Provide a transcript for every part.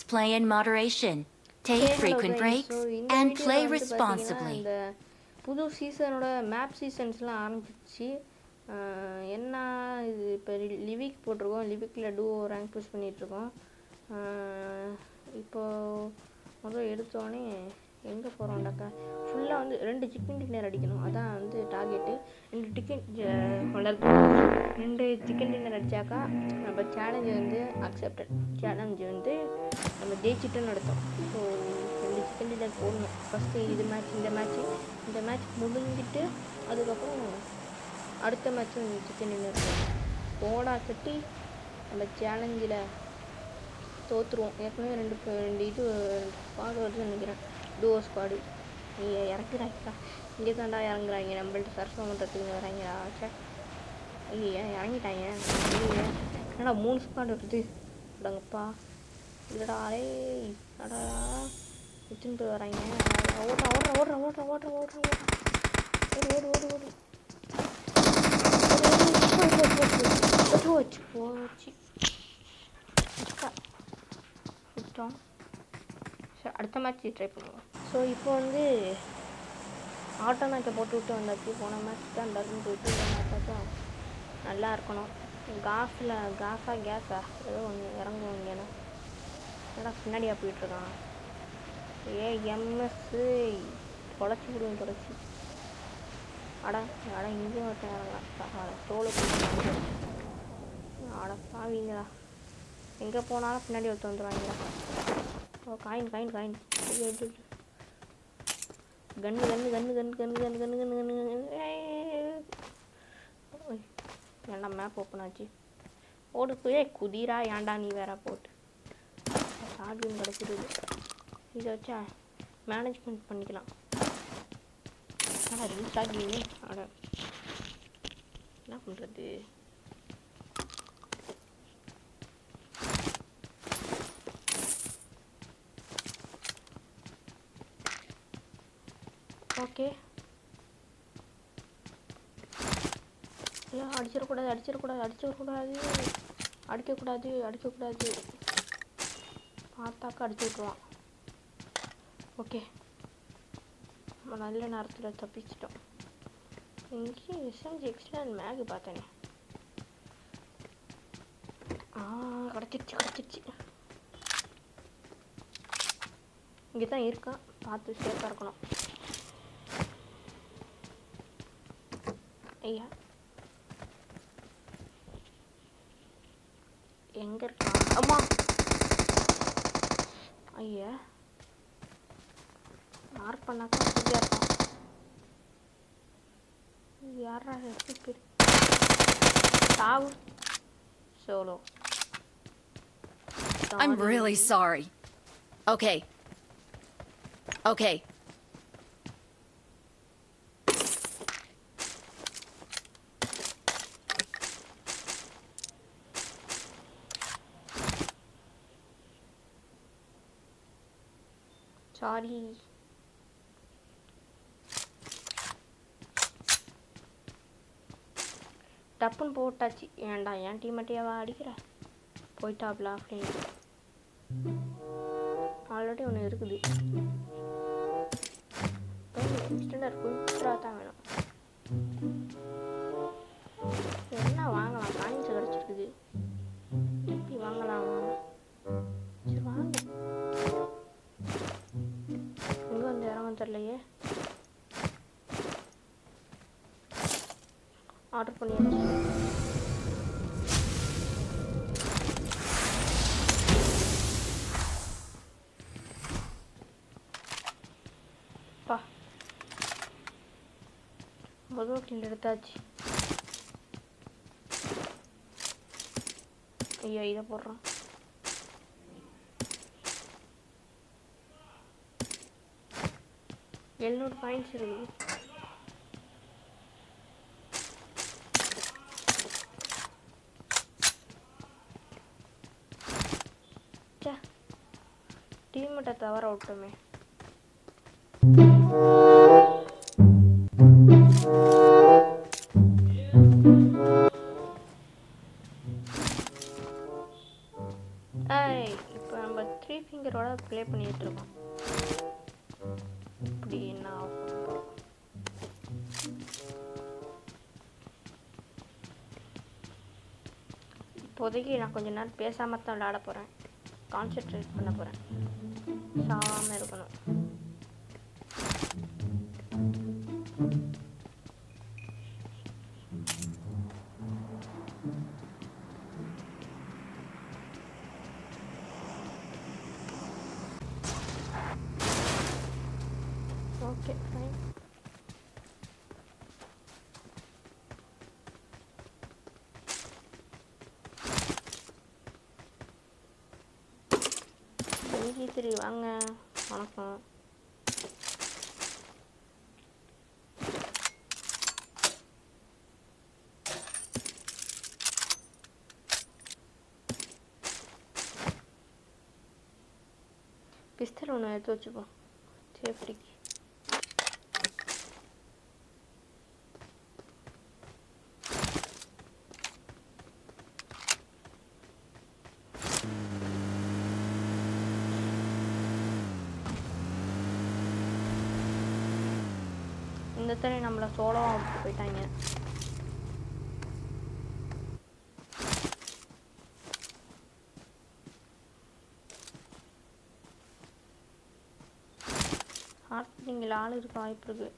play in moderation. Take Okay, hello frequent guys. breaks So, இந்த and வீடியோல play வந்து பாத்தீங்கன்னா, responsibly. இந்த புது சீசனோட மேப் சீசன்ஸ்லாம் ஆரம்பிச்சிச்சு ஆஹ் என்ன இது இப்போ லிவிக் போட்டிருக்கோம் லிவிக்கில் டூ ரேங்க் புஷ் பண்ணிகிட்ருக்கோம் இப்போ முதல் எடுத்தோடனே எங்கே போகிறோம்டாக்கா ஃபுல்லாக வந்து ரெண்டு சிக்கன் டின்னர் அடிக்கணும் அதான் வந்து டார்கெட்டு ரெண்டு டிக்கெட் வளர்க்கு ரெண்டு சிக்கன் டின்னர் அடித்தாக்கா நம்ம சேலஞ்சு வந்து அக்செப்டட் சேலஞ்சு வந்து நம்ம ஜெயிச்சிட்டுன்னு நடத்தோம் ஸோ ரெண்டு சிக்கன் டின்னர் போடணும் ஃபஸ்ட்டு இது மேட்ச் இந்த மேட்ச்சு இந்த மேட்ச் முடிஞ்சிட்டு அதுக்கப்புறம் அடுத்த மேட்ச்சும் சிக்கன் டின்னர் போடா கட்டி நம்ம சேலஞ்சில் தோற்றுருவோம் ஏற்கனவே ரெண்டு பே- ரெண்டு இது ஸ்குவாடு வருதுன்னு நினைக்கிறேன் டூவோ ஸ்குவாடு நீ இறங்குறாங்கக்கா இங்கே தாண்டா இறங்குறாங்க நம்மள்ட்ட சரசம் பண்ணுறதுக்கு வராங்கடா சே ஐயா இறங்கிட்டாங்க ஐயே என்னடா மூணு ஸ்குவாடு வருது அடங்கப்பா இல்லடா அரே அடா எத்தனை பேர் வராங்க ஓடுறா ஓடுறா ஓடுறா ஓடுறா ஓடுறா ஓடுறா ஓடுறா ஓடு ஓடு ஓடு ஓடு போச்சு போச்சு போச்சு அக்கா விட்டோம் சரி அடுத்த மேட்ச் ட்ரை பண்ணுவோம் ஸோ இப்போ வந்து ஆட்டோ மேட்சை போட்டு விட்டு வந்தாச்சு போன மேட்ச் தான் டர்னு போயிட்டு இந்த மேட்சாச்சும் நல்லா இருக்கணும் காஸில் காஸா கேஸா ஏதோ ஒன்று இறங்குவோம் இங்கேனா என்னடா பின்னாடியா போயிட்டுருக்கான் ஏ எம்எஸ்ஸு தொலைச்சி விடுவேன் தொலைச்சி அட அட இங்கேயும் ஒருத்தன் இறங்கலாம் தோலை போட்டு அட பாவீங்களா எங்கே போனாலும் பின்னாடி ஒருத்தர் வந்துடுவாங்களா ஓ coin coin coin gun gun gun gun gun gun gun gun gun gun ஏன்டா மேப் ஓப்பன் ஆச்சு ஓடு குதிரை குதிரா ஏன்டா நீ வேற போட்டு சாடியும் கிடச்சிருது இதை வச்சா மேனேஜ்மெண்ட் பண்ணிக்கலாம் ஆனால் ரீஸ்டார்ட் கேமு அட என்ன பண்ணுறது ஓகே ஐயா அடிச்சிடக்கூடாது அடிச்சிடக்கூடாது அடிச்சிடக்கூடாது அடிக்கக்கூடாது அடிக்கக்கூடாது பார்த்தாக்கா அடிச்சு விட்ருவான் ஓகே நம்ம நல்ல நேரத்தில் தப்பிச்சிட்டோம் இங்கே எஸ்எம்ஜி எக்ஸ்டன் மேகு பார்த்தேனே ஆ கிடச்சிருச்சு கிடச்சிருச்சு இங்கே தான் இருக்கான் பார்த்து சேஃபாக இருக்கணும் ஐயா எங்க இருக்கான் அம்மா ஐயா மார்க் பண்ணாக்கா சரியா இருக்கான் இது யாரா ரெசிபி சாவு solo I'm really sorry. Okay. Okay. Sorry டப்புன்னு போட்டாச்சு ஏன்டா என் டீமேட்டையாவா அடிக்கிற போயிட்டாப்ல அப்படின்னு ஆல்ரெடி ஒன்று இருக்குது எக்ஸ்டெண்டர் குயிக்காக தான் வேணும் என்ன வாங்கலாம் காயின்ஸ் கிடச்சிருக்குது எப்படி வாங்கலாமா சரி வாங்க எங்கே வந்து இறங்க தெரிலையே ஆர்டர் பண்ணியாச்சு பா முதல் கில் எடுத்தாச்சு ஐயா இதை போடுறான் எழுநூறு பாயிண்ட்ஸ் இருக்குது ச்சே டீம்மேட்டை தவற விட்டோமே ஏய் இப்போ நம்ம த்ரீ ஃபிங்கரோட ப்ளே பண்ணிட்டு இருக்கோம் இப்படி என்ன ஆகும் இப்போதைக்கு நான் கொஞ்ச நேரம் பேசாம தான் விளையாட போகிறேன் கான்சென்ட்ரேட் பண்ண போகிறேன் சாவாமல் இருக்கணும் ஓகே ஃபைன் இன்னைக்கு சரி வாங்க வணக்கம் பிஸ்தல் ஒன்று எடுத்து வச்சுப்போம் சேஃப்டிக்கு இந்த தடவை நம்மளை சோளம் விட்டு போயிட்டாங்க ஹாஸ்பிட்டலில் ஆள் இருக்க வாய்ப்பு இருக்கு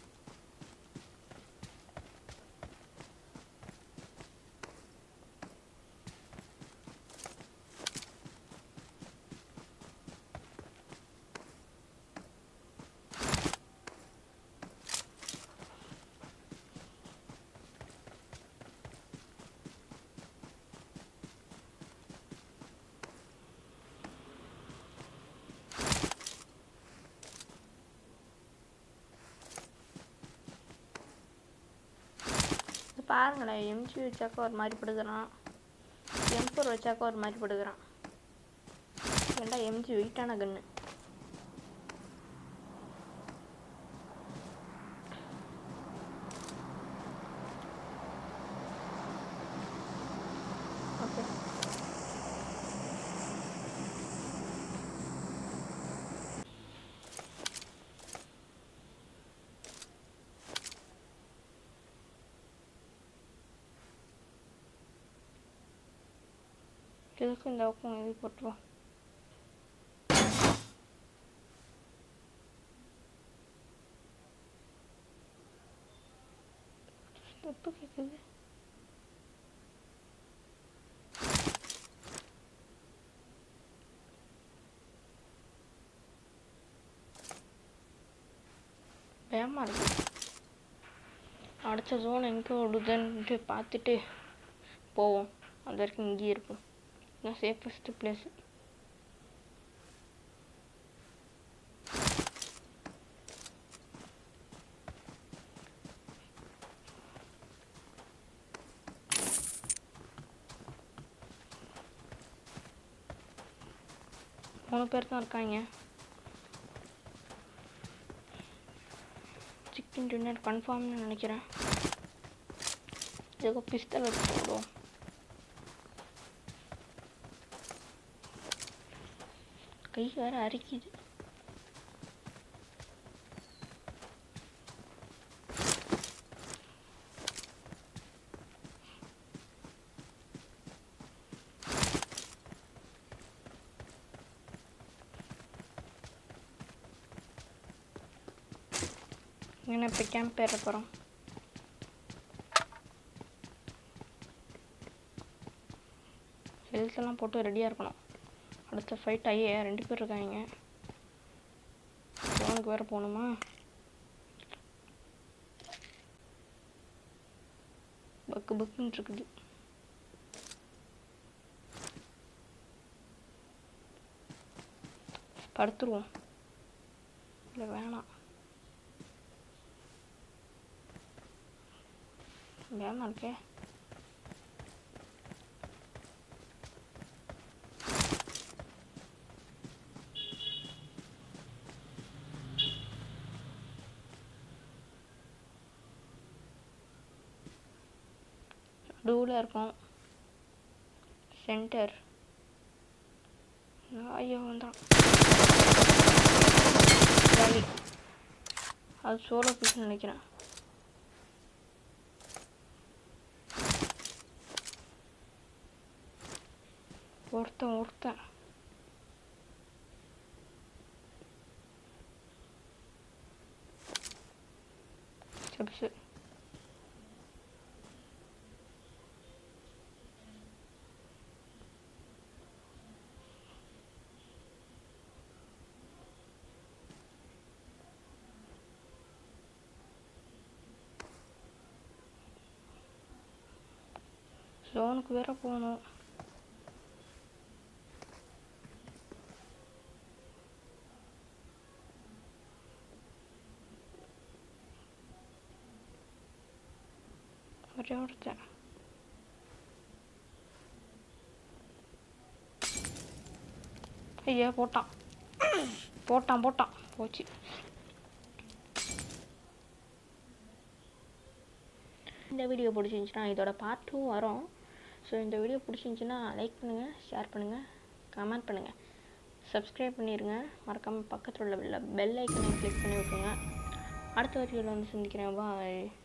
இது பாருங்களேன் எம்ஜி வச்சாக்கா ஒரு மாதிரி படுக்கிறான் எம்பர் வச்சாக்கா ஒரு மாதிரி படுக்கிறான் ஏண்டா எம்ஜி வெயிட்டான கன்று ஓகே இதுக்கு இந்த பக்கம் இது போட்டுருவோம் எப்போ கேட்குது பயமாக இருக்கு அடுத்த ஜோன் எங்கே விடுதுன்ட்டு பார்த்துட்டு போவோம் அது வரைக்கும் இங்கேயே இருப்போம் இதுதான் சேஃபஸ்ட் பிளேஸ் மூணு பேர் தான் இருக்காங்க சிக்கன் டின்னர் கன்ஃபார்ம்னு நினைக்கிறேன் இதுக்கு பிஸ்தல் வச்சு போடுவோம் கை வேற அரிக்குது என்ன இப்போ கேம்ப் ஏற போகிறோம் ஹெல்த் எல்லாம் போட்டு ரெடியாக இருக்கணும் அடுத்த ஃபைட் ஐயே ரெண்டு பேர் இருக்காங்க அவனுக்கு வேற போகணுமா பக்கு பக்குன்னு இருக்குது படுத்துருவோம் இல்லை வேணாம் வேணாம் இருக்கே நடுவில் இருக்கும் சென்டர் ஐயோ வந்தான் வலி அது சோலோ பீஸ் நினைக்கிறேன் ஒருத்தன் ஒருத்தன் சப்ஸு ஜோனுக்கு வேற போகணும் ஒரே ஒருத்தன் ஐயா போட்டான் போட்டான் போட்டான் போச்சு இந்த வீடியோ பிடிச்சிருந்துச்சுன்னா இதோட பார்ட் டூ வரும் ஸோ இந்த வீடியோ பிடிச்சிருந்துச்சுன்னா லைக் பண்ணுங்கள் ஷேர் பண்ணுங்கள் கமெண்ட் பண்ணுங்கள் சப்ஸ்கிரைப் பண்ணிடுங்க மறக்காமல் பக்கத்தில் உள்ள பெல் ஐக்கனை கிளிக் பண்ணி விட்டுருங்க அடுத்த வீடியோவில் வந்து சந்திக்கிறேன் பாய்